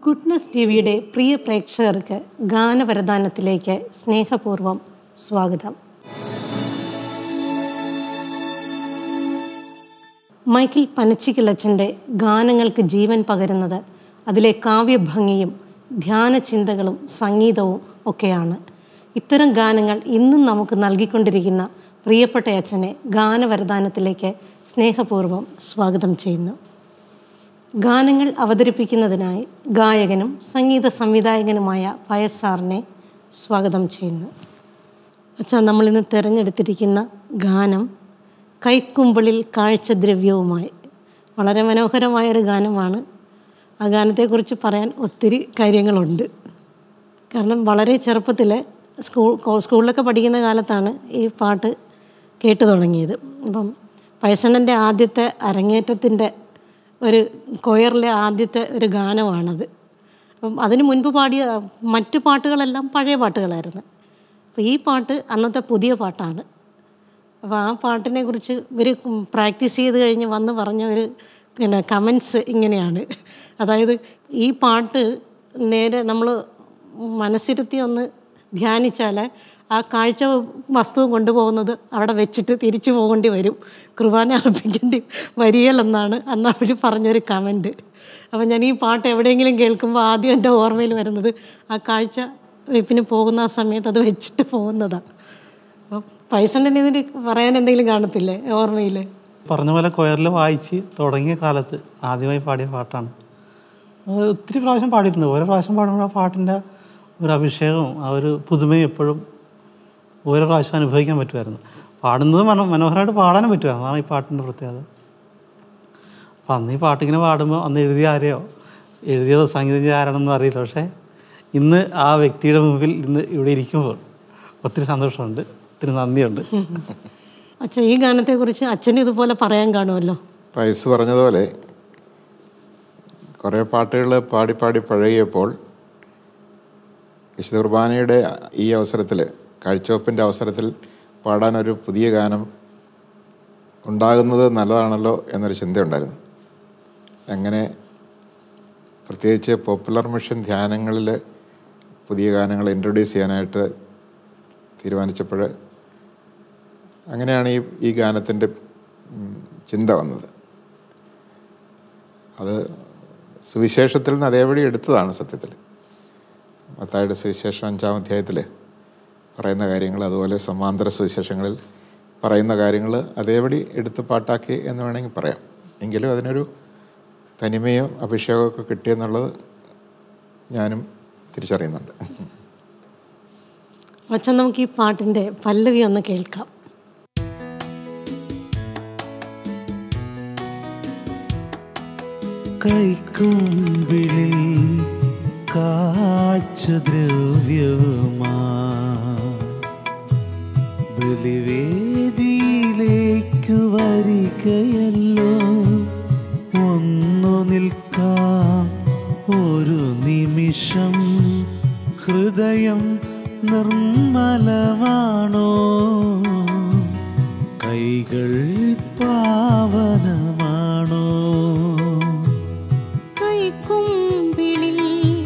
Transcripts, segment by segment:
Goodness T വിയുടെ പ്രിയ പ്രേക്ഷകർക്ക് ഗാനവരദാനത്തിലേക്ക് സ്നേഹപൂർവ്വം സ്വാഗതം മൈക്കിൾ പനച്ചിക്കിളച്ചൻ്റെ ഗാനങ്ങൾക്ക് ജീവൻ പകരുന്നത് അതിലെ കാവ്യഭംഗിയും ധ്യാനചിന്തകളും സംഗീതവും ഒക്കെയാണ് ഇത്തരം ഗാനങ്ങൾ ഇന്നും നമുക്ക് നൽകിക്കൊണ്ടിരിക്കുന്ന പ്രിയപ്പെട്ട അച്ഛനെ ഗാനവരദാനത്തിലേക്ക് സ്നേഹപൂർവ്വം സ്വാഗതം ചെയ്യുന്നു ഗാനങ്ങൾ അവതരിപ്പിക്കുന്നതിനായി ഗായകനും സംഗീത സംവിധായകനുമായ പയസ് സാറിനെ സ്വാഗതം ചെയ്യുന്നു അച്ഛാ നമ്മളിന്ന് തിരഞ്ഞെടുത്തിരിക്കുന്ന ഗാനം കൈക്കുമ്പിളിൽ കാഴ്ചദ്രവ്യവുമായി വളരെ മനോഹരമായൊരു ഗാനമാണ് ആ ഗാനത്തെക്കുറിച്ച് പറയാൻ ഒത്തിരി കാര്യങ്ങളുണ്ട് കാരണം വളരെ ചെറുപ്പത്തിൽ സ്കൂൾ കോ- സ്കൂളിലൊക്കെ പഠിക്കുന്ന കാലത്താണ് ഈ പാട്ട് കേട്ടു തുടങ്ങിയത് അപ്പം പയസണ്ണൻ്റെ ആദ്യത്തെ അരങ്ങേറ്റത്തിൻ്റെ ഒരു കൊയറിലെ ആദ്യത്തെ ഒരു ഗാനമാണത് അപ്പം അതിന് മുൻപ് പാടിയ മറ്റു പാട്ടുകളെല്ലാം പഴയ പാട്ടുകളായിരുന്നു അപ്പോൾ ഈ പാട്ട് അന്നത്തെ പുതിയ പാട്ടാണ് അപ്പോൾ ആ പാട്ടിനെ കുറിച്ച് ഇവർ പ്രാക്ടീസ് ചെയ്ത് കഴിഞ്ഞ് വന്ന് പറഞ്ഞ ഒരു പിന്നെ കമൻസ് ഇങ്ങനെയാണ് അതായത് ഈ പാട്ട് നേരെ നമ്മൾ മനസ്സിരുത്തി ഒന്ന് ധ്യാനിച്ചാൽ ആ കാഴ്ച വസ്തു കൊണ്ടുപോകുന്നത് അവിടെ വെച്ചിട്ട് തിരിച്ചു പോകേണ്ടി വരും കുർബാന അർപ്പിക്കേണ്ടി വരികയില്ലെന്നാണ് അന്ന് അവർ പറഞ്ഞൊരു കമൻറ്റ് അപ്പം ഞാൻ ഈ പാട്ട് എവിടെയെങ്കിലും കേൾക്കുമ്പോൾ ആദ്യം എൻ്റെ ഓർമ്മയിൽ വരുന്നത് ആ കാഴ്ച വെപ്പിന് പോകുന്ന ആ സമയത്ത് അത് വെച്ചിട്ട് പോകുന്നതാണ് അപ്പം പൈസൻ്റെ ഇതിന് പറയാൻ എന്തെങ്കിലും കാണത്തില്ലേ ഓർമ്മയിൽ പറഞ്ഞ പോലെ കൊയറിൽ വായിച്ച് തുടങ്ങിയ കാലത്ത് ആദ്യമായി പാടിയ പാട്ടാണ് അത് ഒത്തിരി പ്രാവശ്യം പാടിയിട്ടുണ്ട് ഓരോ പ്രാവശ്യം പാടുമ്പോൾ ആ പാട്ടിൻ്റെ ഒരു അഭിഷേകവും ആ ഒരു പുതുമയും എപ്പോഴും ഓരോ പ്രാവശ്യം അനുഭവിക്കാൻ പറ്റുമായിരുന്നു പാടുന്നത് മനോ മനോഹരമായിട്ട് പാടാനും പറ്റുമായിരുന്നു അതാണ് ഈ പാട്ടിൻ്റെ പ്രത്യേകത അപ്പം അന്ന് ഈ പാട്ടിങ്ങനെ പാടുമ്പോൾ അന്ന് എഴുതിയ ആരെയോ എഴുതിയതോ സംഗീതം ചെയ്ത ആരാണെന്നും അറിയില്ല പക്ഷേ ഇന്ന് ആ വ്യക്തിയുടെ മുമ്പിൽ ഇന്ന് ഇവിടെ ഇരിക്കുമ്പോൾ ഒത്തിരി സന്തോഷമുണ്ട് ഒത്തിരി നന്ദിയുണ്ട് അച്ഛൻ ഈ ഗാനത്തെക്കുറിച്ച് അച്ഛന് ഇതുപോലെ പറയാൻ കാണുമല്ലോ വയസ്സ് പറഞ്ഞതുപോലെ കുറേ പാട്ടുകൾ പാടി പാടി പഴകിയപ്പോൾ വിശുദ്ധ കുർബാനയുടെ ഈ അവസരത്തിൽ കാഴ്ചവെപ്പിൻ്റെ അവസരത്തിൽ പാടാനൊരു പുതിയ ഗാനം ഉണ്ടാകുന്നത് നല്ലതാണല്ലോ എന്നൊരു ചിന്തയുണ്ടായിരുന്നു അങ്ങനെ പ്രത്യേകിച്ച് പോപ്പുലർ മിഷൻ ധ്യാനങ്ങളിൽ പുതിയ ഗാനങ്ങൾ ഇൻട്രൊഡ്യൂസ് ചെയ്യാനായിട്ട് തീരുമാനിച്ചപ്പോൾ അങ്ങനെയാണ് ഈ ഈ ഗാനത്തിൻ്റെ ഉം, ചിന്ത വന്നത് അത് സുവിശേഷത്തിൽ നിന്ന് അതേപടി എടുത്തതാണ് സത്യത്തിൽ മത്തായുടെ സുവിശേഷം അഞ്ചാം അധ്യായത്തിൽ പറയുന്ന കാര്യങ്ങൾ അതുപോലെ സമാന്തര സുവിശേഷങ്ങളിൽ പറയുന്ന കാര്യങ്ങൾ അതേപടി എടുത്ത് പാട്ടാക്കി എന്ന് വേണമെങ്കിൽ പറയാം എങ്കിലും അതിനൊരു തനിമയും അഭിഷേകമൊക്കെ കിട്ടിയെന്നുള്ളത് ഞാനും തിരിച്ചറിയുന്നുണ്ട് അച്ഛൻ നമുക്ക് ഈ പാട്ടിൻ്റെ പല്ലവി ഒന്ന് കേൾക്കാം കൈക്കുമ്പിളിൽ കാഴ്ചദ്രവ്യവുമാ ബലിവേദിയിലേക്കു വരികയല്ലോ ഒന്നു നിൽക്കാം ഒരു നിമിഷം ഹൃദയം നിർമ്മലമാണോ കൈകൾ പാവനമാണോ കൈക്കുമ്പിളിൽ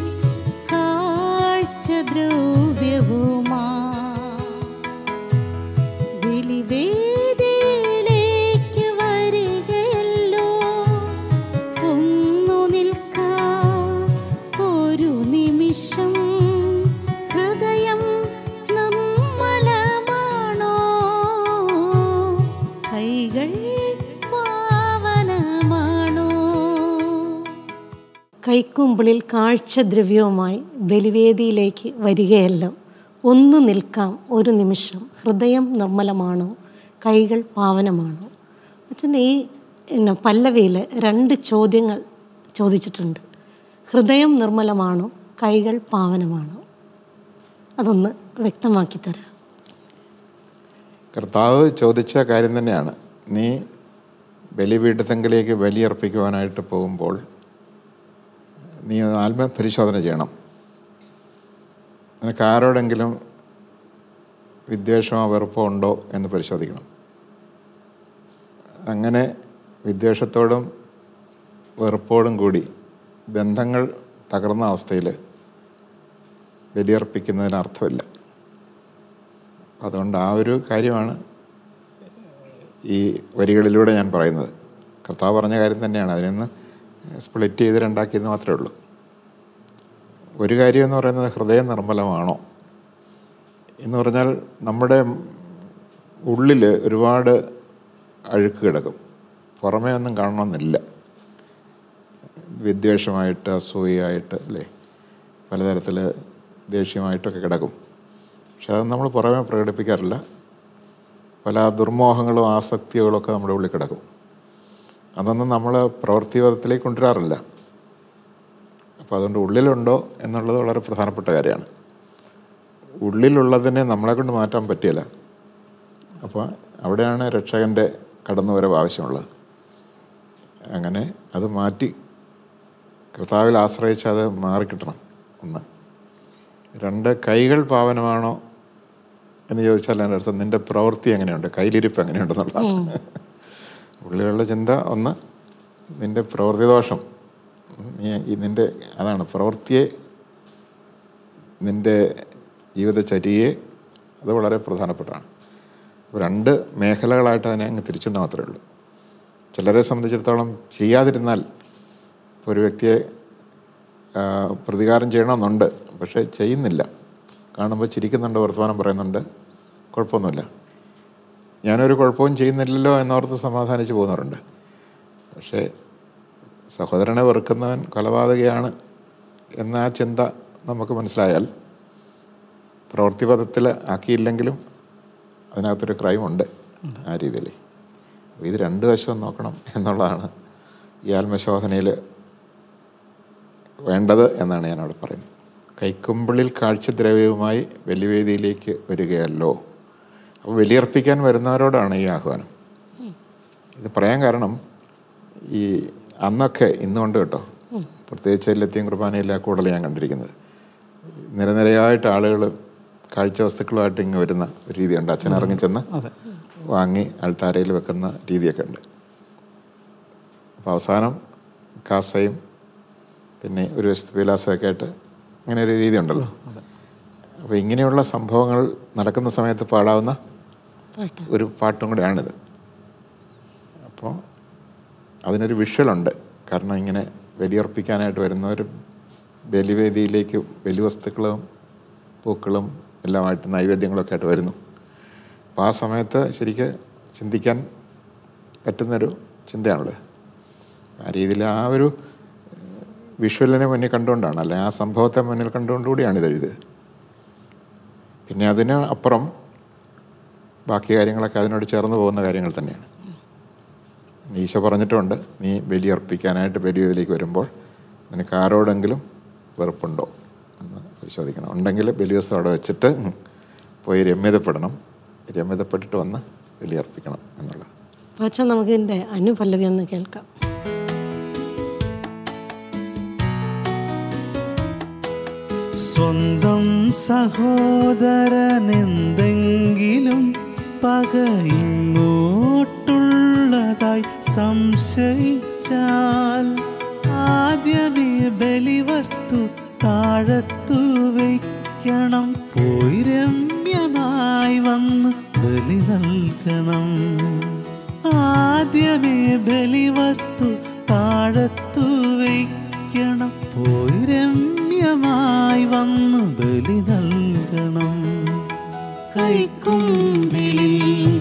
കാഴ്ചദ്രവ്യവുമാ ബലിവേദിയിലേക്ക് വരികയല്ലോ ഒന്നു നിൽക്കാം ഒരു നിമിഷം ഹൃദയം നമ്മലമാണോ കൈകൾ പാവനമാണോ കൈക്കുമ്പിളിൽ കാഴ്ചദ്രവ്യവുമായി ബലിവേദിയിലേക്ക് വരികയല്ലോ ഒന്ന് നിൽക്കാം ഒരു നിമിഷം ഹൃദയം നിർമ്മലമാണോ കൈകൾ പാവനമാണോ അച്ഛൻ ഈ പിന്നെ പല്ലവിയിൽ രണ്ട് ചോദ്യങ്ങൾ ചോദിച്ചിട്ടുണ്ട് ഹൃദയം നിർമ്മലമാണോ കൈകൾ പാവനമാണോ അതൊന്ന് വ്യക്തമാക്കി തരാം കർത്താവ് ചോദിച്ച കാര്യം തന്നെയാണ് നീ ബലിപീഠത്തെങ്കിലേക്ക് ബലിയർപ്പിക്കുവാനായിട്ട് പോകുമ്പോൾ നീ ഒന്ന് ആത്മപരിശോധന ചെയ്യണം നിനക്ക് ആരോടെങ്കിലും വിദ്വേഷമോ വെറുപ്പോ ഉണ്ടോ എന്ന് പരിശോധിക്കണം അങ്ങനെ വിദ്വേഷത്തോടും വെറുപ്പോടും കൂടി ബന്ധങ്ങൾ തകർന്ന അവസ്ഥയിൽ ബലിയർപ്പിക്കുന്നതിന് അർത്ഥമില്ല അതുകൊണ്ട് ആ ഒരു കാര്യമാണ് ഈ വരികളിലൂടെ ഞാൻ പറയുന്നത് കർത്താവ് പറഞ്ഞ കാര്യം തന്നെയാണ് അതിനൊന്ന് സ്പ്ലിറ്റ് ചെയ്ത് രണ്ടാക്കിയെന്ന് മാത്രമേ ഉള്ളൂ ഒരു കാര്യം എന്ന് പറയുന്നത് ഹൃദയം നിർമ്മലമാണോ എന്ന് പറഞ്ഞാൽ നമ്മുടെ ഉള്ളിൽ ഒരുപാട് അഴുക്ക് കിടക്കും പുറമേ ഒന്നും കാണണമെന്നില്ല വിദ്വേഷമായിട്ട് അസൂയയായിട്ട് അല്ലേ പലതരത്തിൽ ദേഷ്യമായിട്ടൊക്കെ കിടക്കും പക്ഷെ അത് നമ്മൾ പുറമേ പ്രകടിപ്പിക്കാറില്ല പല ദുർമോഹങ്ങളും ആസക്തികളും ഒക്കെ നമ്മുടെ ഉള്ളിൽ കിടക്കും അതൊന്നും നമ്മൾ പ്രവൃത്തിപഥത്തിലേക്ക് കൊണ്ടുവരാറില്ല അപ്പോൾ അതുകൊണ്ട് ഉള്ളിലുണ്ടോ എന്നുള്ളത് വളരെ പ്രധാനപ്പെട്ട കാര്യമാണ് ഉള്ളിലുള്ളതിനെ നമ്മളെ കൊണ്ട് മാറ്റാൻ പറ്റില്ല അപ്പോൾ അവിടെയാണ് രക്ഷകൻ്റെ കടന്നുവരവ് ആവശ്യമുള്ളത് അങ്ങനെ അത് മാറ്റി കർത്താവിൽ ആശ്രയിച്ച് അത് മാറിക്കിട്ടണം ഒന്ന് രണ്ട് കൈകൾ പാവനമാണോ എന്ന് ചോദിച്ചാൽ എൻ്റെ അർത്ഥം നിൻ്റെ പ്രവൃത്തി എങ്ങനെയുണ്ട് കയ്യിലിരിപ്പ് എങ്ങനെയുണ്ടെന്നുള്ളതാണ് ഉള്ളിലുള്ള ചിന്ത ഒന്ന് നിൻ്റെ പ്രവൃത്തി ദോഷം നീ ഈ നിൻ്റെ അതാണ് പ്രവൃത്തിയെ നിൻ്റെ ജീവിതചര്യയെ അത് വളരെ പ്രധാനപ്പെട്ടാണ് അപ്പോൾ രണ്ട് മേഖലകളായിട്ട് അതിനെ അങ്ങ് തിരിച്ചെന്ന് മാത്രമേ ഉള്ളൂ ചിലരെ സംബന്ധിച്ചിടത്തോളം ചെയ്യാതിരുന്നാൽ ഇപ്പോൾ ഒരു വ്യക്തിയെ ആ, പ്രതികാരം ചെയ്യണമെന്നുണ്ട് പക്ഷേ ചെയ്യുന്നില്ല കാണുമ്പോൾ ചിരിക്കുന്നുണ്ട് വർത്തമാനം പറയുന്നുണ്ട് കുഴപ്പമൊന്നുമില്ല ഞാനൊരു കുഴപ്പവും ചെയ്യുന്നില്ലല്ലോ എന്നോർത്ത് സമാധാനിച്ച് പോകുന്നവരുണ്ട് പക്ഷേ സഹോദരനെ വെറുക്കുന്നവൻ കൊലപാതകയാണ് എന്ന ആ ചിന്ത നമുക്ക് മനസ്സിലായാൽ പ്രവൃത്തിപഥത്തിൽ ആക്കിയില്ലെങ്കിലും അതിനകത്തൊരു ക്രൈമുണ്ട് ആ രീതിയിൽ അപ്പോൾ ഇത് രണ്ട് വശവും നോക്കണം എന്നുള്ളതാണ് ഈ ആത്മശോധനയിൽ വേണ്ടത് എന്നാണ് ഞാനവിടെ പറയുന്നത് കൈക്കുമ്പിളിൽ കാഴ്ചദ്രവ്യവുമായി വെല്ലുവേദിയിലേക്ക് വരികയല്ലോ അപ്പോൾ ബലിയർപ്പിക്കാൻ വരുന്നവരോടാണ് ഈ ആഹ്വാനം ഇത് പറയാൻ കാരണം ഈ അന്നൊക്കെ ഇന്നുകൊണ്ട് കേട്ടോ പ്രത്യേകിച്ച് ലത്യം കുർബാനയില്ല കൂടുതൽ ഞാൻ കണ്ടിരിക്കുന്നത് നിരനിരയായിട്ട് ആളുകൾ കാഴ്ച വസ്തുക്കളുമായിട്ട് ഇങ്ങ് വരുന്ന ഒരു രീതിയുണ്ട് അച്ഛൻ ഇറങ്ങി ചെന്ന് അതെ വാങ്ങി അൾത്താരയിൽ വെക്കുന്ന രീതിയൊക്കെ ഉണ്ട് അപ്പോൾ അവസാനം കാസയും പിന്നെ ഒരു വശത്ത് വിലാസമൊക്കെ ആയിട്ട് അങ്ങനെ ഒരു രീതി ഉണ്ടല്ലോ അപ്പോൾ ഇങ്ങനെയുള്ള സംഭവങ്ങൾ നടക്കുന്ന സമയത്ത് പാടാവുന്ന പാട്ട് ഒരു പാട്ടും കൂടെയാണിത് അപ്പോൾ അതിനൊരു വിഷ്വലുണ്ട് കാരണം ഇങ്ങനെ ബലിയർപ്പിക്കാനായിട്ട് വരുന്നവർ ബലിവേദിയിലേക്ക് ബലിവസ്തുക്കളും പൂക്കളും എല്ലാമായിട്ട് നൈവേദ്യങ്ങളൊക്കെ ആയിട്ട് വരുന്നു അപ്പോൾ ആ സമയത്ത് ശരിക്ക് ചിന്തിക്കാൻ പറ്റുന്നൊരു ചിന്തയാണുള്ളത് ആ രീതിയിൽ ആ ഒരു വിഷ്വലിനെ മുന്നിൽ കണ്ടുകൊണ്ടാണ് അല്ലെ ആ സംഭവത്തെ മുന്നിൽ കണ്ടുകൊണ്ടുകൂടിയാണ് ഇത് എഴുതിയത് പിന്നെ അതിന് അപ്പുറം ബാക്കി കാര്യങ്ങളൊക്കെ അതിനോട് ചേർന്ന് പോകുന്ന കാര്യങ്ങൾ തന്നെയാണ് ഈശോ പറഞ്ഞിട്ടുണ്ട് നീ ബലിയർപ്പിക്കാനായിട്ട് ബലിയിലേക്ക് വരുമ്പോൾ നിനക്ക് ആരോടെങ്കിലും വെറുപ്പുണ്ടോ എന്ന് പരിശോധിക്കണം ഉണ്ടെങ്കിൽ ബലിവസ്തു അവിടെ വെച്ചിട്ട് പോയി രമ്യതപ്പെടണം രമ്യതപ്പെട്ടിട്ട് വന്ന് ബലിയർപ്പിക്കണം എന്നുള്ളത് അപ്പോൾ അച്ഛൻ നമുക്ക് ഇതിൻ്റെ അനുപല്ലവി ഒന്ന് കേൾക്കാം സ്വന്തം സഹോദരനെന്തെങ്കിലും പകയിങ്ങോട്ടുള്ളതായി സംശയിച്ചാൽ ആദ്യമേ ബലിവസ്തു താഴത്തു വയ്ക്കണം പോയി രമ്യമായി വന്ന് ബലി നൽകണം ആദ്യമേ ബലിവസ്തു താഴത്തു വയ്ക്കണം പോയി രമ്യമായി വന്ന് ബലി നൽകണം കൈക്കുമ്പിളിൽ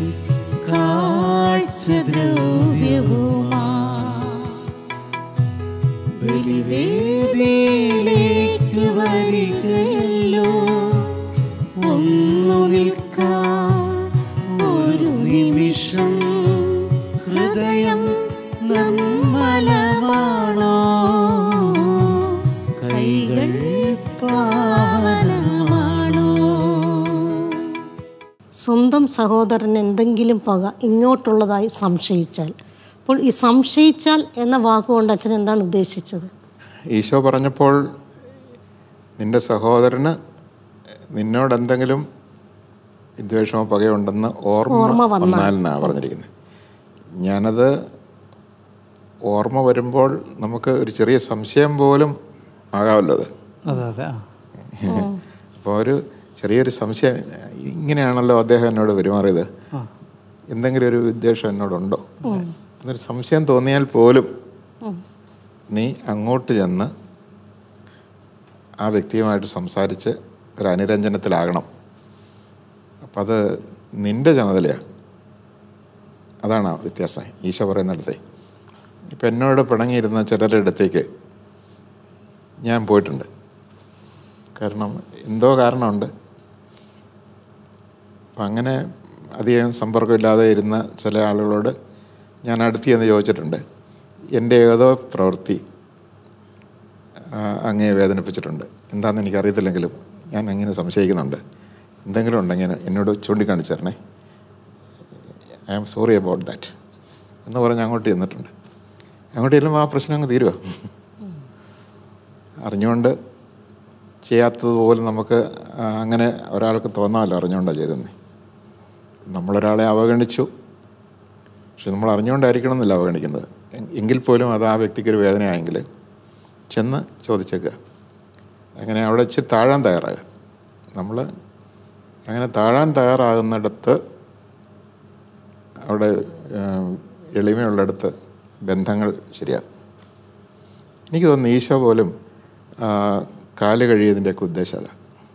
കാഴ്ചദ്രവ്യവുമാ ബലിവേദിയിലേക്ക് വരികയല്ലോ ഒന്നു നിൽക്കാം ഒരു നിമിഷം ഹൃദയം നിർമ്മലമാണോ കൈകൾ പാവനമാണോ സ്വന്തം സഹോദരൻ എന്തെങ്കിലും പക ഇങ്ങോട്ടുള്ളതായി സംശയിച്ചാൽ അപ്പോൾ ഈ സംശയിച്ചാൽ എന്ന വാക്കുകൊണ്ട് അച്ഛൻ എന്താണ് ഉദ്ദേശിച്ചത് ഈശോ പറഞ്ഞപ്പോൾ നിന്റെ സഹോദരന് നിന്നോട് എന്തെങ്കിലും വിദ്വേഷമോ പകയുണ്ടെന്ന് ഓർമ്മ ഓർമ്മ വന്നാൽ. വന്നാൽ എന്നാണ് പറഞ്ഞിരിക്കുന്നത് ഞാനത് ഓർമ്മ വരുമ്പോൾ നമുക്ക് ഒരു ചെറിയ സംശയം പോലും ആകാമല്ലോ അത് അതെ അതെ ആ അപ്പോൾ ഒരു ചെറിയൊരു സംശയം ഇങ്ങനെയാണല്ലോ അദ്ദേഹം എന്നോട് പെരുമാറിയത് എന്തെങ്കിലും ഒരു ഉദ്ദേശം എന്നോടുണ്ടോ എന്നൊരു സംശയം തോന്നിയാൽ പോലും നീ അങ്ങോട്ട് ചെന്ന് ആ വ്യക്തിയുമായിട്ട് സംസാരിച്ച് ഒരു അനുരഞ്ജനത്തിലാകണം അപ്പം അത് നിൻ്റെ ചുമതലയാണ് അതാണ് ആ വ്യത്യാസം ഈശോ പറയുന്നിടത്തെ ഇപ്പം എന്നോട് പിണങ്ങിയിരുന്ന ചിലരുടെ അടുത്തേക്ക് ഞാൻ പോയിട്ടുണ്ട് കാരണം എന്തോ കാരണമുണ്ട് അപ്പം അങ്ങനെ അധികം സമ്പർക്കമില്ലാതെ ഇരുന്ന ചില ആളുകളോട് ഞാൻ അടുത്ത് ചെന്ന് ചോദിച്ചിട്ടുണ്ട് എൻ്റെ ഏതോ പ്രവൃത്തി ആ, അങ്ങയെ വേദനിപ്പിച്ചിട്ടുണ്ട് എന്താണെന്ന് എനിക്കറിയത്തില്ലെങ്കിലും ഞാൻ അങ്ങനെ സംശയിക്കുന്നുണ്ട് എന്തെങ്കിലും ഉണ്ടെങ്കിൽ എന്നോട് ചൂണ്ടിക്കാണിച്ചു തരണേ I am sorry about that എന്ന് പറഞ്ഞ് അങ്ങോട്ട് ചെന്നിട്ടുണ്ട് അങ്ങോട്ട് ചെല്ലുമ്പോൾ ആ പ്രശ്നം അങ്ങ് തീരുക അറിഞ്ഞുകൊണ്ട് ചെയ്യാത്തതുപോലും നമുക്ക് ആ, അങ്ങനെ ഒരാൾക്ക് തോന്നാമല്ലോ അറിഞ്ഞുകൊണ്ടാണ് ചെയ്തതെന്ന് നമ്മളൊരാളെ അവഗണിച്ചു പക്ഷെ നമ്മൾ അറിഞ്ഞുകൊണ്ടായിരിക്കണം എന്നില്ല അവഗണിക്കുന്നത് എ- എങ്കിൽ പോലും അത് ആ വ്യക്തിക്കൊരു വേദനയായെങ്കിൽ ചെന്ന് ചോദിച്ചേക്കുക അങ്ങനെ അവിടെ ഇച്ചിരി താഴാൻ തയ്യാറാകുക നമ്മൾ അങ്ങനെ താഴാൻ തയ്യാറാകുന്നിടത്ത് അവിടെ ഏം, എളിമയുള്ളിടത്ത് ബന്ധങ്ങൾ ശരിയാകും എനിക്ക് തോന്നുന്നു ഈശോ പോലും ആ, കാല് കഴിയതിൻ്റെയൊക്കെ ഉദ്ദേശം അതാ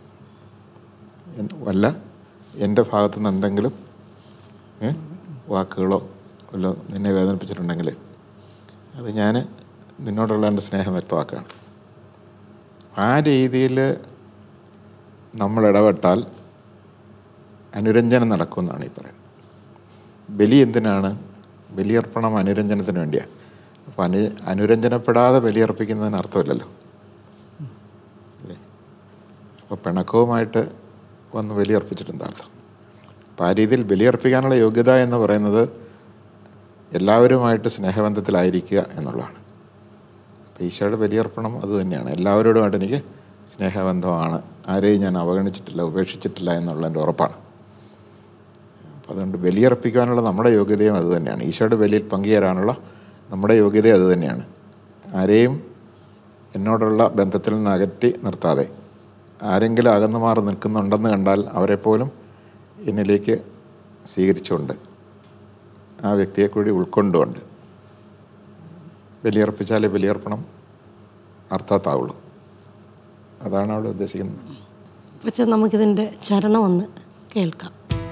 എൻ- വല്ല എൻ്റെ ഭാഗത്തു നിന്ന് എന്തെങ്കിലും ഏ, വാക്കുകളോ വല്ലോ നിന്നെ വേദനിപ്പിച്ചിട്ടുണ്ടെങ്കിൽ അത് ഞാൻ നിന്നോടുള്ള എൻ്റെ സ്നേഹം വ്യക്തമാക്കുകയാണ് ആ രീതിയിൽ നമ്മൾ ഇടപെട്ടാൽ അനുരഞ്ജനം നടക്കുമെന്നാണ് ഈ പറയുന്നത് ബലി എന്തിനാണ് ബലിയർപ്പണം അനുരഞ്ജനത്തിന് വേണ്ടിയാണ് അപ്പോൾ അനു അനുരഞ്ജനപ്പെടാതെ ബലിയർപ്പിക്കുന്നതിന് അർത്ഥമില്ലല്ലോ അല്ലേ അപ്പോൾ പിണക്കവുമായിട്ട് വന്ന് ബലിയർപ്പിച്ചിട്ട് അർത്ഥം അപ്പോൾ ആ രീതിയിൽ ബലിയർപ്പിക്കാനുള്ള യോഗ്യത എന്ന് പറയുന്നത് എല്ലാവരുമായിട്ട് സ്നേഹബന്ധത്തിലായിരിക്കുക എന്നുള്ളതാണ് അപ്പോൾ ഈശോയുടെ ബലിയർപ്പണം അത് തന്നെയാണ് എല്ലാവരോടുമായിട്ട് എനിക്ക് സ്നേഹബന്ധമാണ് ആരെയും ഞാൻ അവഗണിച്ചിട്ടില്ല ഉപേക്ഷിച്ചിട്ടില്ല എന്നുള്ള എൻ്റെ ഉറപ്പാണ് അപ്പോൾ അതുകൊണ്ട് ബലിയർപ്പിക്കാനുള്ള നമ്മുടെ യോഗ്യതയും അത് തന്നെയാണ് ഈശോയുടെ ബലിയിൽ പങ്കുചേരാനുള്ള നമ്മുടെ യോഗ്യത അത് തന്നെയാണ് ആരെയും എന്നോടുള്ള ബന്ധത്തിൽ നിന്ന് അകറ്റി നിർത്താതെ ആരെങ്കിലും അകന്നു മാറി നിൽക്കുന്നുണ്ടെന്ന് കണ്ടാൽ അവരെപ്പോലും എന്നിലേക്ക് സ്വീകരിച്ചുകൊണ്ട് ആ വ്യക്തിയെ കൂടി ഉൾക്കൊണ്ടുകൊണ്ട് ബലിയർപ്പിച്ചാലേ ബലിയർപ്പണം അർത്ഥത്താവുള്ളൂ അതാണ് അവിടെ ഉദ്ദേശിക്കുന്നത് പക്ഷെ നമുക്കിതിൻ്റെ ചരണം ഒന്ന് കേൾക്കാം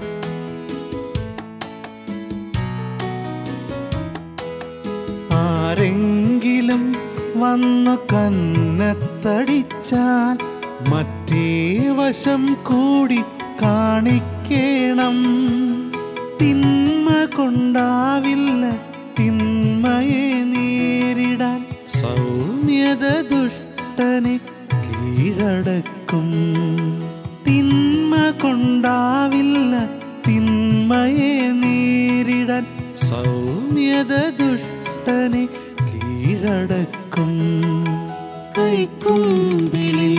ആരെങ്കിലും വന്നു കന്നത്തടിച്ചാൽ മറ്റേ വശം കൂടി കാണിക്കണം തിന്മ കൊണ്ടാവില്ല തിന്മയെ നേരിടാൻ സൗമ്യത ദുഷ്ടനെ കീഴടക്കും തിന്മ കൊണ്ടാവില്ല തിന്മയെ നേരിടാൻ സൗമ്യത ദുഷ്ടനെ കീഴടക്കും കൈക്കുമ്പിളിൽ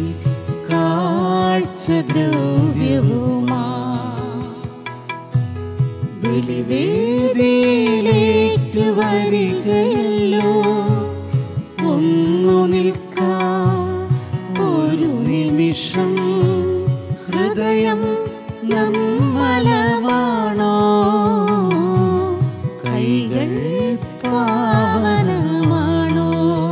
കാഴ്ച ദ്രവ്യവുമാ ബലിവേദിയിലേക്ക് വരികയല്ലോ ഒന്നു നിൽക്കാം ഒരു നിമിഷം ഹൃദയം നിർമ്മലമാണോ കൈകൾ പാവനമാണോ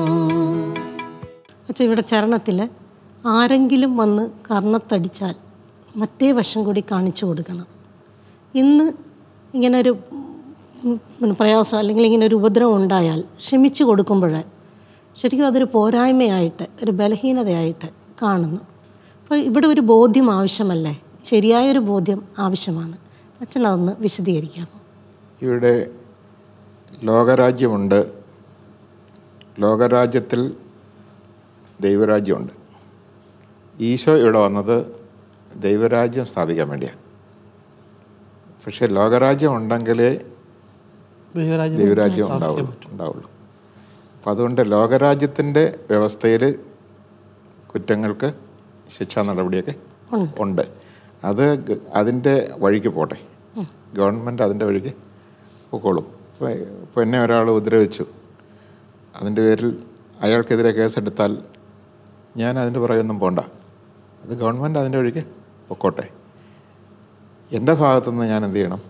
പക്ഷേ ഇവിടെ ചരണത്തിൽ ആരെങ്കിലും വന്ന് കർണത്തടിച്ചാൽ മറ്റേ വശം കൂടി കാണിച്ചു കൊടുക്കണം ഇന്ന് ഇങ്ങനൊരു ഉം, പിന്നെ പ്രയാസം അല്ലെങ്കിൽ ഇങ്ങനെ ഒരു ഉപദ്രവം ഉണ്ടായാൽ ക്ഷമിച്ചു കൊടുക്കുമ്പോൾ ശരിക്കും അതൊരു പോരായ്മയായിട്ട് ഒരു ബലഹീനതയായിട്ട് കാണുന്നു അപ്പോൾ ഇവിടെ ഒരു ബോധ്യം ആവശ്യമല്ലേ ശരിയായൊരു ബോധ്യം ആവശ്യമാണ് അച്ഛൻ അതൊന്ന് വിശദീകരിക്കാമോ ഇവിടെ ലോകരാജ്യമുണ്ട് ലോകരാജ്യത്തിൽ ദൈവരാജ്യമുണ്ട് ഈശോ ഇവിടെ വന്നത് ദൈവരാജ്യം സ്ഥാപിക്കാൻ വേണ്ടിയാണ് പക്ഷേ ലോകരാജ്യം ഉണ്ടെങ്കിലേ ദൈവരാജ്യം ദൈവരാജ്യം സ്ഥാപിക്കാൻ ഉണ്ടാവുള്ളൂ പറ്റും. ഉണ്ടാവുള്ളൂ അപ്പം അതുകൊണ്ട് ലോകരാജ്യത്തിൻ്റെ വ്യവസ്ഥയിൽ കുറ്റങ്ങൾക്ക് ശിക്ഷാ നടപടിയൊക്കെ ഉണ്ട് അത് ഗ- അതിൻ്റെ വഴിക്ക് പോട്ടെ ഗവൺമെൻറ് അതിൻ്റെ വഴിക്ക് പൊക്കോളും ഇപ്പോൾ ഇപ്പോൾ എന്നെ ഒരാൾ ഉപദ്രവിച്ചു അതിൻ്റെ പേരിൽ അയാൾക്കെതിരെ കേസെടുത്താൽ ഞാൻ അതിൻ്റെ പുറകെയൊന്നും പോണ്ട അത് ഗവൺമെൻറ് അതിൻ്റെ വഴിക്ക് പൊക്കോട്ടെ എൻ്റെ ഭാഗത്തുനിന്ന് ഞാൻ എന്ത് ചെയ്യണം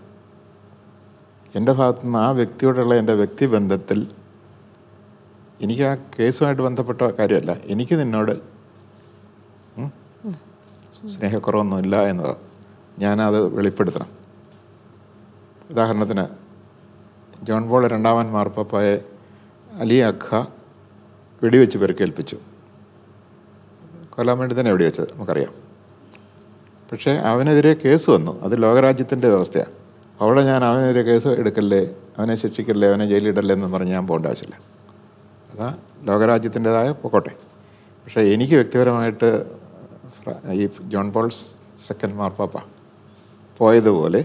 എൻ്റെ ഭാഗത്തുനിന്ന് ആ വ്യക്തിയോടുള്ള എൻ്റെ വ്യക്തിബന്ധത്തിൽ എനിക്ക് ആ കേസുമായിട്ട് ബന്ധപ്പെട്ട കാര്യമല്ല എനിക്ക് നിന്നോട് ഉം, സ്നേഹക്കുറവൊന്നുമില്ല എന്ന് പറ ഞാനത് വെളിപ്പെടുത്തണം ഉദാഹരണത്തിന് ജോൺ പോൾ രണ്ടാമൻ മാർപ്പാപ്പായെ അലി അഖ വെടിവെച്ച് പെരുക്കേൽപ്പിച്ചു കൊല്ലാൻ വേണ്ടി തന്നെ വെടിവെച്ചത് നമുക്കറിയാം പക്ഷേ അവനെതിരെ കേസ് വന്നു അത് ലോകരാജ്യത്തിൻ്റെ വ്യവസ്ഥയാണ് അവിടെ ഞാൻ അവനെതിരെ കേസ് എടുക്കല്ലേ അവനെ ശിക്ഷിക്കല്ലേ അവനെ ജയിലിടല്ലേ എന്ന് പറഞ്ഞ് ഞാൻ പോകേണ്ട ആവശ്യമില്ല അതാ ലോകരാജ്യത്തിൻ്റെതായ പൊക്കോട്ടെ പക്ഷേ എനിക്ക് വ്യക്തിപരമായിട്ട് ഫ്ര- ഈ ജോൺ പോൾസ് സെക്കൻഡ് മാർപ്പാപ്പ പോയതുപോലെ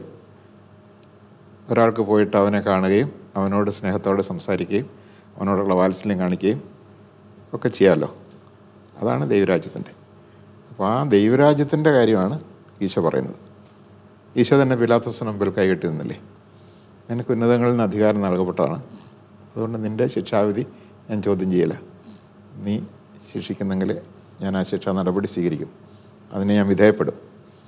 ഒരാൾക്ക് പോയിട്ട് അവനെ കാണുകയും അവനോട് സ്നേഹത്തോടെ സംസാരിക്കുകയും അവനോടുള്ള വാത്സല്യം കാണിക്കുകയും ഒക്കെ ചെയ്യാമല്ലോ അതാണ് ദൈവരാജ്യത്തിൻ്റെ അപ്പോൾ ആ ദൈവരാജ്യത്തിൻ്റെ കാര്യമാണ് ഈശോ പറയുന്നത് ഈശോ തന്നെ പിലാത്തസിന് മുമ്പിൽ കൈകെട്ടി നിന്നില്ലേ നിനക്ക് ഉന്നതങ്ങളിൽ നിന്ന് അധികാരം നൽകപ്പെട്ടതാണ് അതുകൊണ്ട് നിൻ്റെ ശിക്ഷാവിധി ഞാൻ ചോദ്യം ചെയ്യില്ല നീ ശിക്ഷിക്കുന്നെങ്കിൽ ഞാൻ ആ ശിക്ഷാ നടപടി സ്വീകരിക്കും അതിന് ഞാൻ വിധേയപ്പെടും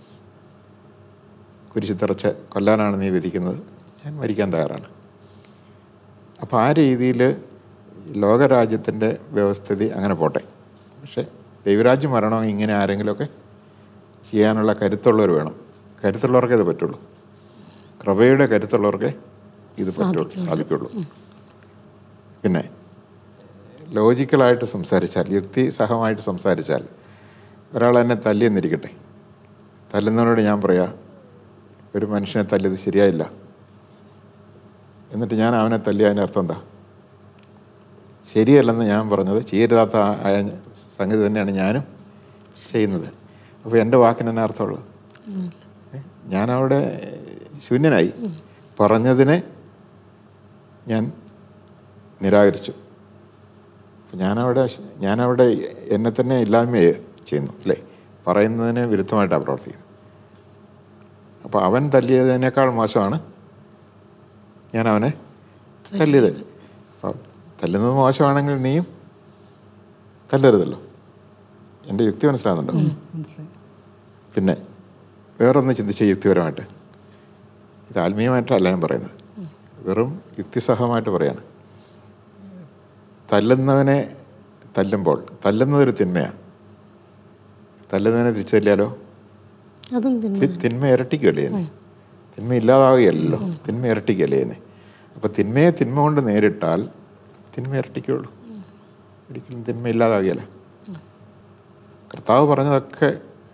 കുരിശിത്തറച്ച് കൊല്ലാനാണ് നീ വിധിക്കുന്നത് ഞാൻ മരിക്കാൻ തയ്യാറാണ് അപ്പോൾ ആ രീതിയിൽ ലോകരാജ്യത്തിൻ്റെ വ്യവസ്ഥിതി അങ്ങനെ പോട്ടെ പക്ഷേ ദൈവരാജ്യം വരണമെങ്കിൽ ഇങ്ങനെ ആരെങ്കിലുമൊക്കെ ചെയ്യാനുള്ള കരുത്തുള്ളവർ വേണം കരുത്തുള്ളവർക്കേ ഇത് പറ്റുള്ളൂ കൃപയുടെ കരുത്തുള്ളവർക്കേ ഇത് പറ്റുള്ളൂ സാധിക്കുള്ളൂ പിന്നെ ലോജിക്കലായിട്ട് സംസാരിച്ചാൽ യുക്തിസഹമായിട്ട് സംസാരിച്ചാൽ ഒരാൾ എന്നെ തല്ലിയെന്നിരിക്കട്ടെ തല്ലുന്നവനോട് ഞാൻ പറയാം ഒരു മനുഷ്യനെ തല്ലിയത് ശരിയായില്ല എന്നിട്ട് ഞാൻ അവനെ തല്ലി അതിൻ്റെ അർത്ഥം എന്താ ശരിയല്ലെന്ന് ഞാൻ പറഞ്ഞത് ചെയ്യരുതാത്ത ആ- ആയ സംഗതി തന്നെയാണ് ഞാനും ചെയ്യുന്നത് അപ്പോൾ എൻ്റെ വാക്കിന് എന്നാ അർത്ഥമുള്ളത് ഏ? ഞാനവിടെ ശൂന്യനായി പറഞ്ഞതിനെ ഞാൻ നിരാകരിച്ചു അപ്പം ഞാനവിടെ ഞാനവിടെ എന്നെ തന്നെ ഇല്ലായ്മ ചെയ്യുന്നു അല്ലേ പറയുന്നതിന് വിരുദ്ധമായിട്ടാണ് പ്രവർത്തിക്കുന്നത് അപ്പോൾ അവൻ തല്ലിയതിനേക്കാൾ മോശമാണ് ഞാൻ അവനെ തല്ലിയത് അപ്പോൾ തല്ലുന്നത് മോശമാണെങ്കിൽ നീയും തല്ലരുതല്ലോ എൻ്റെ യുക്തി മനസ്സിലാകുന്നുണ്ടോ മനസ്സിലായി പിന്നെ വേറൊന്ന് ചിന്തിച്ച യുക്തിപരമായിട്ട് ഇത് ആത്മീയമായിട്ടല്ല ഞാൻ പറയുന്നത് വെറും യുക്തിസഹമായിട്ട് പറയാണ് തല്ലുന്നവനെ തല്ലുമ്പോൾ തല്ലുന്നതൊരു തിന്മയാണ് തല്ലുന്നതിനെ തിരിച്ചു തല്ലിയാലോ അതും തിന്മ തി- തിന്മ ഇരട്ടിക്കുമല്ലേ ചെയ്യുന്നത് തിന്മ ഇല്ലാതാവുകയല്ലോ തിന്മ ഇരട്ടിക്കല്ലേ ചെയ്യുന്നത് അപ്പം തിന്മയെ തിന്മ കൊണ്ട് നേരിട്ടാൽ തിന്മ ഇരട്ടിക്കുള്ളൂ ഒരിക്കലും തിന്മ ഇല്ലാതാവുകയല്ല കർത്താവ് പറഞ്ഞതൊക്കെ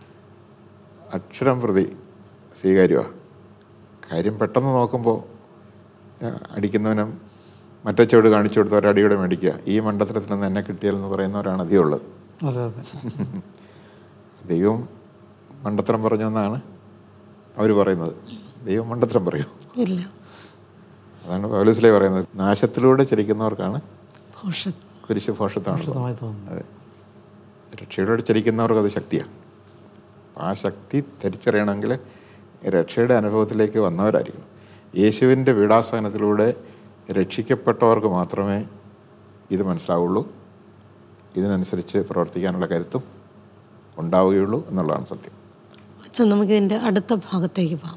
അക്ഷരം പ്രതി സ്വീകാര്യമാണ് കാര്യം പെട്ടെന്ന് നോക്കുമ്പോൾ ആ, അടിക്കുന്നവനും മറ്റേ ചുവട് കാണിച്ചു കൊടുത്ത ഒരടിയുടെ മേടിക്കുക ഈ മണ്ടത്തരത്തിൽ നിന്ന് എന്നെ കിട്ടിയാലെന്ന് പറയുന്നവരാണ് അധികം ഉള്ളത് അതെ അതെ ദൈവം മണ്ടത്തരം പറഞ്ഞു എന്നാണ് അവർ പറയുന്നത് ദൈവം മണ്ടത്തരം പറയൂ ഇല്ല അതാണ് പൗലസിലെ പറയുന്നത് നാശത്തിലൂടെ ചരിക്കുന്നവർക്കാണ് ഭോഷ കുരിശ് ഭോഷത്താണ് വിശദമായി തോന്നുന്നു അതെ രക്ഷയിലൂടെ ചരിക്കുന്നവർക്ക് അത് ശക്തിയാണ് ആ ശക്തി തിരിച്ചറിയണമെങ്കിൽ രക്ഷയുടെ അനുഭവത്തിലേക്ക് വന്നവരായിരിക്കണം യേശുവിൻ്റെ വീടാസനത്തിലൂടെ രക്ഷിക്കപ്പെട്ടവർക്ക് മാത്രമേ ഇത് മനസ്സിലാവുള്ളൂ ഇതിനനുസരിച്ച് പ്രവർത്തിക്കാനുള്ള കരുത്തും ഉണ്ടാവുകയുള്ളൂ എന്നുള്ളതാണ് സത്യം അച്ഛൻ നമുക്ക് ഇതിൻ്റെ അടുത്ത ഭാഗത്തേക്ക് പോകാം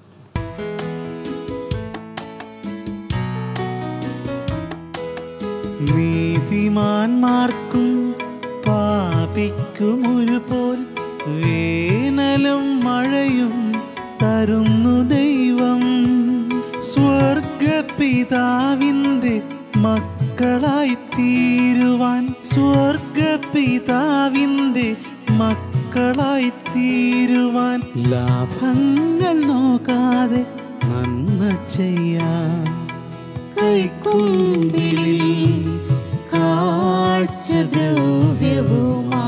നീതിമാന്മാർക്കും പാപിക്കും ഒരുപോൽ വേനലും മഴയും തരുന്നു ദൈവം സ്വർഗപിതാവിൻ്റെ മക്കളായി തീരുവാൻ സ്വർഗപിതാവിൻ്റെ മക്കളായി തീരുവാൻ ലാഭങ്ങൾ നോക്കാതെ നന്മ ചെയ്യാൻ കൈക്കുമ്പിളിൽ കാഴ്ച ദ്രവ്യവുമാ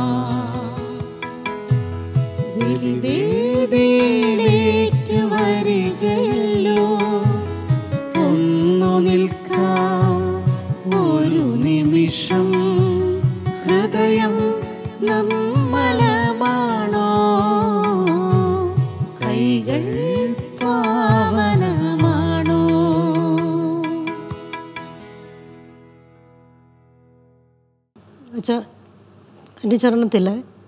ബലിവേദിയിലേക്ക് വരികയല്ലോ ഒന്നു നിൽക്കാം ഒരു നിമിഷം ഹൃദയം നമ്മലമാണോ കൈകൾ പാവനമാണോ അച്ഛാ എൻ്റെ ചരണത്തിൽ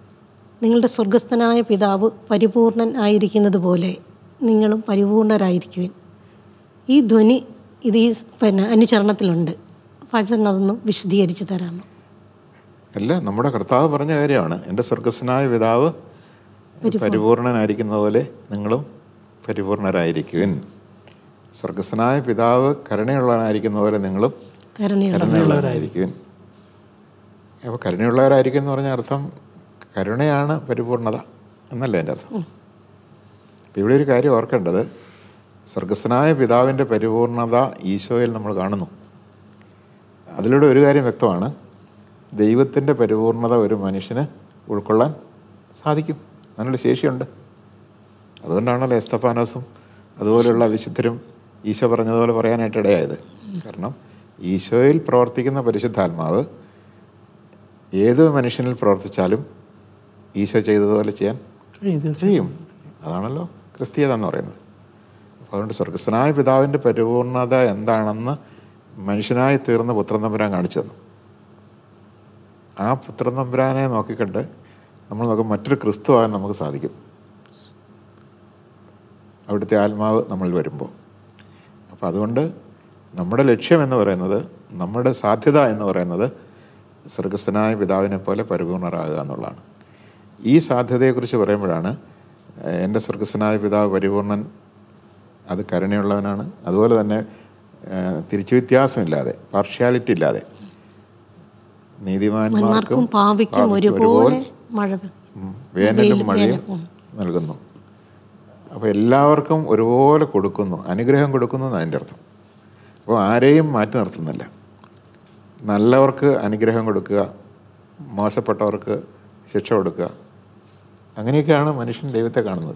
നിങ്ങളുടെ സ്വർഗസ്ഥനായ പിതാവ് പരിപൂർണൻ ആയിരിക്കുന്നത് പോലെ നിങ്ങളും പരിപൂർണരായിരിക്കുവിൻ ഈ ധ്വനി ഇത് ഈ പിന്നെ അനുചരണത്തിലുണ്ട് ഫാച്ചൻ അതൊന്നും വിശദീകരിച്ച് തരാമോ അല്ല നമ്മുടെ കർത്താവ് പറഞ്ഞ കാര്യമാണ് എൻ്റെ സ്വർഗസ്വനായ പിതാവ് പരിപൂർണനായിരിക്കുന്ന പോലെ നിങ്ങളും പരിപൂർണരായിരിക്കുവിൻ സ്വർഗസ്വനായ പിതാവ് കരുണയുള്ളവനായിരിക്കുന്ന പോലെ നിങ്ങളും കരുണയുള്ള കരുണയുള്ളവരായിരിക്കുവിൻ അപ്പോൾ കരുണയുള്ളവരായിരിക്കും എന്ന് പറഞ്ഞ അർത്ഥം കരുണയാണ് പരിപൂർണത എന്നല്ലേ എൻ്റെ അർത്ഥം അപ്പം ഇവിടെ ഒരു കാര്യം ഓർക്കേണ്ടത് സ്വർഗസ്വനായ പിതാവിൻ്റെ പരിപൂർണത ഈശോയിൽ നമ്മൾ കാണുന്നു അതിലൂടെ ഒരു കാര്യം വ്യക്തമാണ് ദൈവത്തിൻ്റെ പരിപൂർണത ഒരു മനുഷ്യന് ഉൾക്കൊള്ളാൻ സാധിക്കും അതിനുള്ള ശേഷിയുണ്ട് അതുകൊണ്ടാണല്ലോ എസ്തഫാനോസും അതുപോലെയുള്ള വിശുദ്ധരും ഈശോ പറഞ്ഞതുപോലെ പറയാനായിട്ട് ഇടയായത് കാരണം ഈശോയിൽ പ്രവർത്തിക്കുന്ന പരിശുദ്ധാത്മാവ് ഏത് മനുഷ്യനിൽ പ്രവർത്തിച്ചാലും ഈശോ ചെയ്തതുപോലെ ചെയ്യാൻ കഴിയും തീർച്ചയായും കഴിയും അതാണല്ലോ ക്രിസ്തീയത എന്ന് പറയുന്നത് അപ്പോൾ അതുകൊണ്ട് സ്വർഗസ്വനായ പിതാവിൻ്റെ പരിപൂർണത എന്താണെന്ന് മനുഷ്യനായി തീർന്ന പുത്രൻ തമ്പുരാൻ കാണിച്ചു തന്നു ആ പുത്രൻ തമ്പുരാനെ നോക്കിക്കണ്ട് നമ്മൾ നോക്കും മറ്റൊരു ക്രിസ്തു ആകാൻ നമുക്ക് സാധിക്കും അവിടുത്തെ ആത്മാവ് നമ്മൾ വരുമ്പോൾ അപ്പോൾ അതുകൊണ്ട് നമ്മുടെ ലക്ഷ്യം എന്ന് പറയുന്നത് നമ്മുടെ സാധ്യത എന്ന് പറയുന്നത് സ്വർഗസ്ഥനായ പിതാവിനെ പോലെ പരിപൂർണരാകുക എന്നുള്ളതാണ് ഈ സാധ്യതയെക്കുറിച്ച് പറയുമ്പോഴാണ് ഏഹ്, എൻ്റെ സ്വർഗസ്ഥനായ പിതാവ് പരിപൂർണൻ അത് കരുണയുള്ളവനാണ് അതുപോലെ തന്നെ ഏഹ്, തിരിച്ചു വ്യത്യാസമില്ലാതെ പാർഷ്യാലിറ്റി ഇല്ലാതെ നീതിമാന്മാർക്കും മന്മാർക്കും പാവിക്കും പാപിക്കും ഒരുപോലെ മഴ ഉം, വേനലും മഴയും നൽകുന്നു അപ്പോൾ എല്ലാവർക്കും ഒരുപോലെ കൊടുക്കുന്നു അനുഗ്രഹം കൊടുക്കുന്നു എന്നാണ് അതിൻ്റെ അർത്ഥം അപ്പോൾ ആരെയും മാറ്റി നിർത്തുന്നില്ല നല്ലവർക്ക് അനുഗ്രഹം കൊടുക്കുക മോശപ്പെട്ടവർക്ക് ശിക്ഷ കൊടുക്കുക അങ്ങനെയൊക്കെയാണ് മനുഷ്യൻ ദൈവത്തെ കാണുന്നത്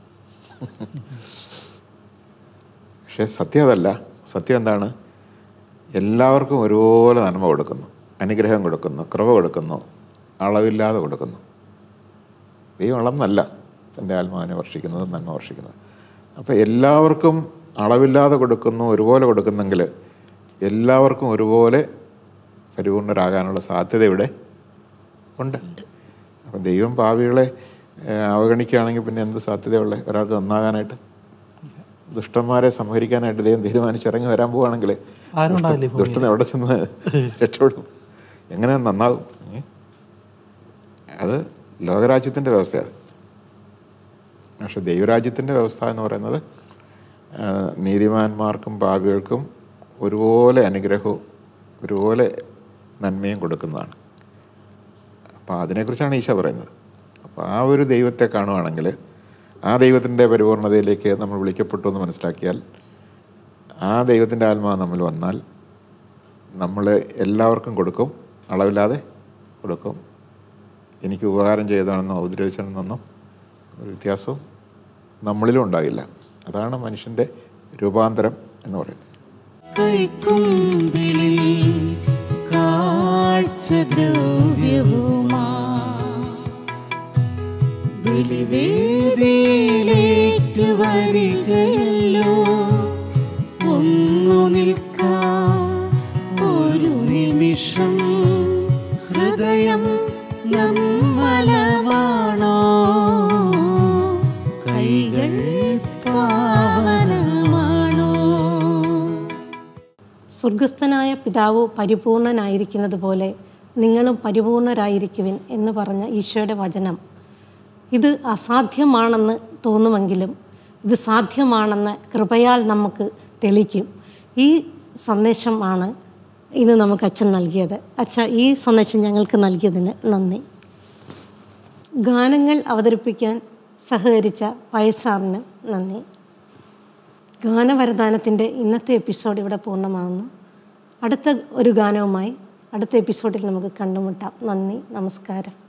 പക്ഷേ സത്യം അതല്ല സത്യം എന്താണ് എല്ലാവർക്കും ഒരുപോലെ നന്മ കൊടുക്കുന്നു അനുഗ്രഹം കൊടുക്കുന്നു കൃപ കൊടുക്കുന്നു അളവില്ലാതെ കൊടുക്കുന്നു ദൈവം അളന്നല്ല തൻ്റെ ആത്മാവിനെ വർഷിക്കുന്നത് നന്മ വർഷിക്കുന്നത് അപ്പോൾ എല്ലാവർക്കും അളവില്ലാതെ കൊടുക്കുന്നു ഒരുപോലെ കൊടുക്കുന്നെങ്കിൽ എല്ലാവർക്കും ഒരുപോലെ പരിപൂർണരാകാനുള്ള സാധ്യത ഇവിടെ ഉണ്ട് അപ്പം ദൈവം പാവികളെ ഏഹ്, അവഗണിക്കുകയാണെങ്കിൽ പിന്നെ എന്ത് സാധ്യതയുള്ളത് ഒരാൾക്ക് നന്നാകാനായിട്ട് ദുഷ്ടന്മാരെ സംഹരിക്കാനായിട്ട് ദൈവം തീരുമാനിച്ചിറങ്ങി വരാൻ പോവുകയാണെങ്കിൽ ആരും ഉണ്ടാവില്ല ഈ ഭൂമിയിൽ. ദുഷ്ടൻ എവിടെ ചെന്ന് രക്ഷപ്പെടും എങ്ങനെ നന്നാവും ഏ? അത് ലോകരാജ്യത്തിൻ്റെ വ്യവസ്ഥയാണ് പക്ഷെ ദൈവരാജ്യത്തിൻ്റെ വ്യവസ്ഥ എന്ന് പറയുന്നത് ആ, നീതിമാന്മാർക്കും പാപികൾക്കും ഒരുപോലെ അനുഗ്രഹവും ഒരുപോലെ നന്മയും കൊടുക്കുന്നതാണ് അപ്പോൾ അതിനെക്കുറിച്ചാണ് ഈശോ പറയുന്നത് അപ്പോൾ ആ ഒരു ദൈവത്തെ കാണുവാണെങ്കിൽ ആ ദൈവത്തിൻ്റെ പരിപൂർണതയിലേക്ക് നമ്മൾ വിളിക്കപ്പെട്ടു എന്ന് മനസ്സിലാക്കിയാൽ ആ ദൈവത്തിൻ്റെ ആത്മാവ് നമ്മൾ വന്നാൽ നമ്മൾ എല്ലാവർക്കും കൊടുക്കും അളവില്ലാതെ കൊടുക്കും എനിക്ക് ഉപകാരം ചെയ്തതാണെന്നോ ഉപദ്രവിച്ചതാണെന്നോ ഒരു വ്യത്യാസവും നമ്മളിലും ഉണ്ടാകില്ല അതാണ് മനുഷ്യൻ്റെ രൂപാന്തരം എന്ന് പറയുന്നത് കൈക്കുമ്പിളിൽ കാഴ്ചദ്രവ്യവുമാ ബലിവേദിയിലേക്ക് വരികയല്ലോ ഒന്നു നിൽക്കാം ഒരു നിമിഷം ഹൃദയം നിർമ്മലമാണോ കൈകൾ പാവനമാണോ സ്വർഗസ്ഥനായ പിതാവ് പരിപൂർണനായിരിക്കുന്നത് പോലെ നിങ്ങളും പരിപൂർണരായിരിക്കുവിൻ എന്ന് പറഞ്ഞ ഈശോയുടെ വചനം ഇത് അസാധ്യമാണെന്ന് തോന്നുമെങ്കിലും ഇത് സാധ്യമാണെന്ന് കൃപയാൽ നമുക്ക് തെളിയിക്കും ഈ സന്ദേശമാണ് ഇന്ന് നമുക്ക് അച്ഛൻ നൽകിയത് അച്ഛ ഈ സന്ദേശം ഞങ്ങൾക്ക് നൽകിയതിന് നന്ദി ഗാനങ്ങൾ അവതരിപ്പിക്കാൻ സഹകരിച്ച പയസാറിന് നന്ദി ഗാനവരദാനത്തിൻ്റെ ഇന്നത്തെ എപ്പിസോഡ് ഇവിടെ പൂർണ്ണമാകുന്നു അടുത്ത ഒരു ഗാനവുമായി അടുത്ത എപ്പിസോഡിൽ നമുക്ക് കണ്ടുമുട്ടാം നന്ദി നമസ്കാരം